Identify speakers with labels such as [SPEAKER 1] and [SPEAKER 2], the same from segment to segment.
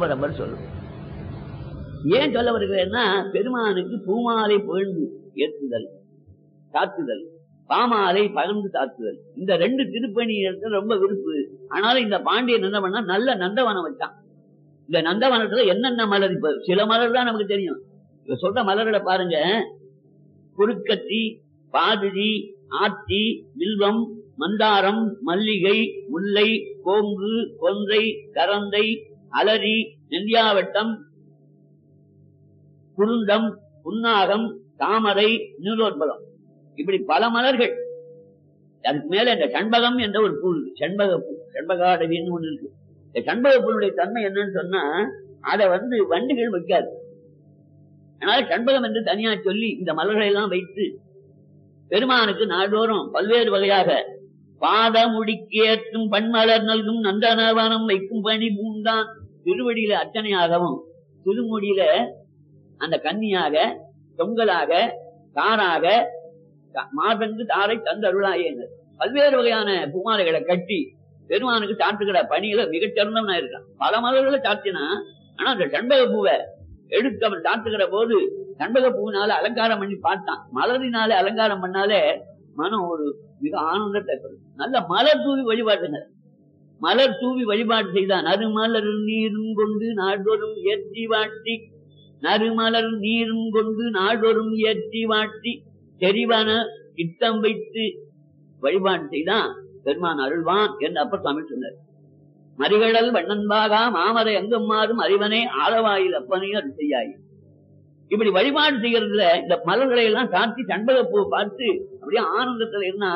[SPEAKER 1] திருவரம்பர் சொல்லும் ஏன் சொல்ல வருகிறேன்னா பெருமானுக்கு பூமாலை புகழ்ந்து ஏற்றுதல் சாத்துதல் பாமாலை பகர்ந்து சாத்துதல் இந்த ரெண்டு திருப்பணி ரொம்ப விருப்பு ஆனாலும் இந்த பாண்டியன் என்ன பண்ணா நல்ல நந்தவனம் வச்சான் இந்த நந்தவனத்துல என்னென்ன மலர் இப்ப சில மலர் தான் நமக்கு தெரியும் இப்ப சொல்ற மலர்களை பாருங்க குறுக்கத்தி பாதுரி ஆத்தி வில்வம் மந்தாரம் மல்லிகை முல்லை கோங்கு கொன்றை கரந்தை அலரி நெந்தியாவட்டம் குருந்தம் புன்னாகம் தாமரை நீலோத்பலம் இப்படி பல மலர்கள் அதுக்கு மேல இந்த சண்பகம் என்ற ஒரு பூ இருக்கு. செண்பக பூ செண்பகாடவின்னு ஒண்ணு இருக்கு இந்த சண்பக பூனுடைய தன்மை என்னன்னு சொன்னா அதை வந்து வண்டுகள் வைக்காது அதனால சண்பகம் என்று தனியா சொல்லி இந்த மலர்களை எல்லாம் வைத்து பெருமானுக்கு நாள்தோறும் பல்வேறு வகையாக பாத முடிக்கேற்றும் பண்மலர் நல்கும் நந்தனவனம் வைக்கும் பணி பூந்தான் திருவடியில அர்ச்சனையாகவும் திருமுடியில அந்த கன்னியாக தொங்கலாக தாராக த- மாதங்கு தாரை தந்தருளாயேங்க பல்வேறு வகையான பூமாலைகளை கட்டி பெருமானுக்கு சாட்டுகிற பணியில மிகச்சிறந்தவனா இருக்கான் பல மலர்களை சாத்தினா ஆனா அந்த சண்பக பூவை எடுத்து அவன் சாட்டுகிற போது சண்பக பூவினால அலங்காரம் பண்ணி பார்த்தான் மலரினால அலங்காரம் பண்ணாலே மனம் ஒரு மிக ஆனந்தத்தை தரும் நல்ல மலர் தூவி வழிபாட்டுங்க மலர் தூவி வழிபாடு செய்தான் நறுமலர் நீரும் கொண்டு நாடொரும் ஏற்றி வாட்டி நறுமலர் நீரும் கொண்டு நாடொரும் ஏற்றி வாட்டி தெரிவன இட்டம் வைத்து வழிபாடு செய்தான் பெருமான் அருள்வான் என்று அப்ப சுவாமி சொன்னார் மறிகடல் வண்ணன்பாகா மாமரை எங்கும் மாறும் அறிவனே ஆளவாயில் அப்பனே அருள் செய்யாய் இப்படி வழிபாடு செய்யறதுல இந்த மலர்களை எல்லாம் சாத்தி சண்பக பூ பார்த்து அப்படியே ஆனந்தத்துல இருந்தா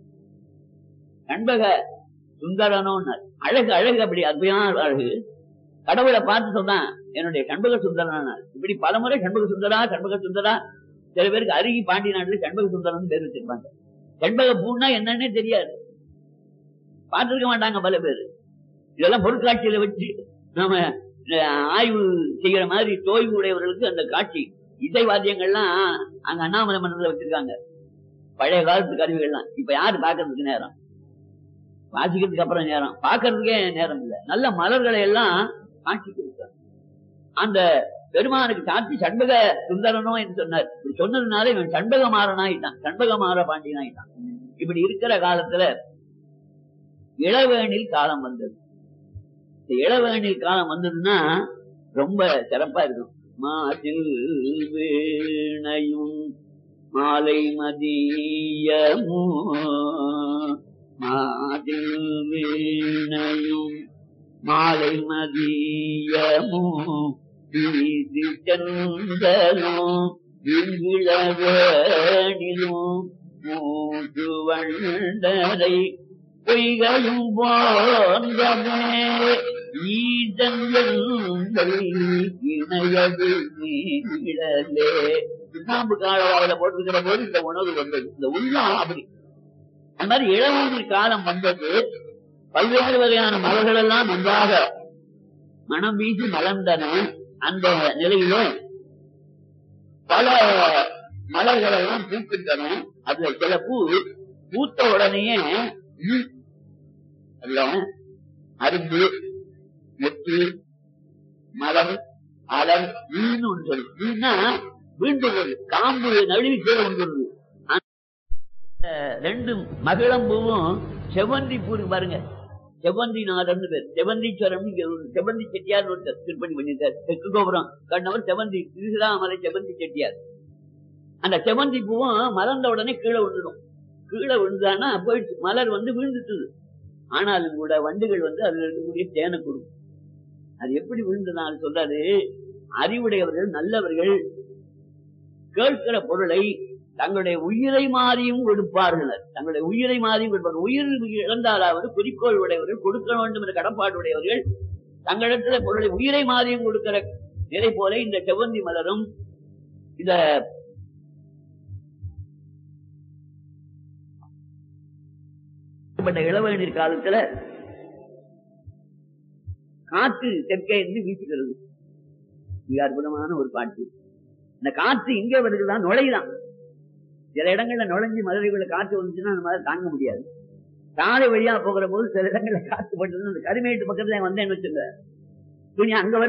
[SPEAKER 1] சண்பக சுந்தரனோன்னு அழகு அழகு அப்படி அற்புதமான அழகு கடவுளை பார்த்து சொன்னான் என்னுடைய சண்பக சுந்தரன் இப்படி பலமுறை சண்பக சுந்தரா சண்பக சுந்தரா சில பேருக்கு அருகி பாண்டி நாட்டுல சண்பக சுந்தரன் பேர் வச்சிருப்பாங்க சண்பக பூன்னா என்னன்னே தெரியாது பார்த்திருக்க மாட்டாங்க பல பேர் இதெல்லாம் பொருட்காட்சியில வச்சு நாம அஹ், ஆய்வு செய்யற மாதிரி தோய்வு உடையவர்களுக்கு அந்த காட்சி இசை வாத்தியங்கள்லாம் அங்க அண்ணாமலை மன்றத்துல வச்சிருக்காங்க பழைய காலத்து கருவிகள்லாம் இப்ப யாரு பாக்குறதுக்கு நேரம் வாசிக்கிறதுக்கு அப்புறம் நேரம் பாக்குறதுக்கே நேரம் இல்ல நல்ல மலர்களை எல்லாம் காட்சி கொடுத்தார் அந்த பெருமானுக்கு சாட்சி சண்பக சுந்தரனோ என்று சொன்னார் இப்படி சொன்னதுனால இவன் சண்பக மாறனாயிட்டான் சண்பக மாற பாண்டியனாயிட்டான் இப்படி இருக்கிற காலத்துல இளவேணில் காலம் வந்தது இந்த இளவேணில் காலம் வந்ததுன்னா ரொம்ப சிறப்பா இருக்கும் மாசில் வீணையும் மாலை மதியமும் மாசில் வீணையும் மாலை மதியமும் வீதி செந்தலும் விங்கிழவேணிலும் மூன்று வண்டரை பொய்கையும் போன்றமே ஈதன் எங்கள் இணையது நீழலே சுண்ணாம்பு காலவாயில போட்டிருக்கிற போது இந்த உணவு வந்தது இந்த உள்ளம் அப்படி அந்த மாதிரி இளவூர் காலம் வந்தது பல்வேறு வகையான மலர்கள் எல்லாம் நன்றாக மனம் வீசி மலர்ந்தன அந்த நிலையில பல மலர்கள் எல்லாம் பூக்கின்றன அதுல சில பூ பூத்த உடனேயே ம், அல்ல அரும்பு முத்து மலர் அலர் ஈன்னு ஒன்று சொல்லு ஈன்னா வீண்டு காம்பு நழுவி கீழே வந்துருது அந்த ரெண்டு மகிழம்பூவும் செவ்வந்தி பூ இருக்கு பாருங்க செவ்வந்தி நாதர்னு பேர் செவ்வந்தீஸ்வரம் இங்க ஒரு செவ்வந்தி செட்டியார் ஒருத்தர் திருப்பணி பண்ணிட்டார் தெற்கு கோபுரம் கண்ணவர் செவ்வந்தி திருசிராமலை செவ்வந்தி செட்டியார் அந்த செவ்வந்தி பூவும் மலர்ந்த உடனே கீழே விழுந்துடும் கீழே விழுந்தானா போயிடுச்சு மலர் வந்து விழுந்துட்டுது ஆனாலும் கூட வண்டுகள் வந்து அதுல இருக்கக்கூடிய தேனை கொடுக்கும் அது எப்படி விழுந்ததுனால சொல்றாரு அறிவுடையவர்கள் நல்லவர்கள் கேட்கிற பொருளை தங்களுடைய உயிரை மாறியும் கொடுப்பார்கள் தங்களுடைய உயிரை மாறியும் கொடுப்பார்கள் உயிர் இழந்தாலாவது குறிக்கோள் உடையவர்கள் கொடுக்க வேண்டும் என்ற கடப்பாடு உடையவர்கள் தங்களிடத்துல பொருளை உயிரை மாறியும் கொடுக்கிற நிலை போல இந்த செவ்வந்தி மலரும் இந்த இப்படிப்பட்ட இளவேநீர் காலத்துல காற்று தெற்கே இருந்து வீசுகிறது மிக அற்புதமான ஒரு காற்று இந்த காற்று இங்கே வருதுதான் நுழைதான் சில இடங்கள்ல நுழைஞ்சு மதுரைக்குள்ள காற்று வந்துச்சுன்னா அந்த மாதிரி தாங்க முடியாது சாலை வழியா போகிற போது சில இடங்கள்ல காற்று பட்டது அந்த கருமேட்டு பக்கத்துல வந்தேன்னு வச்சுங்க துணி அங்க வரை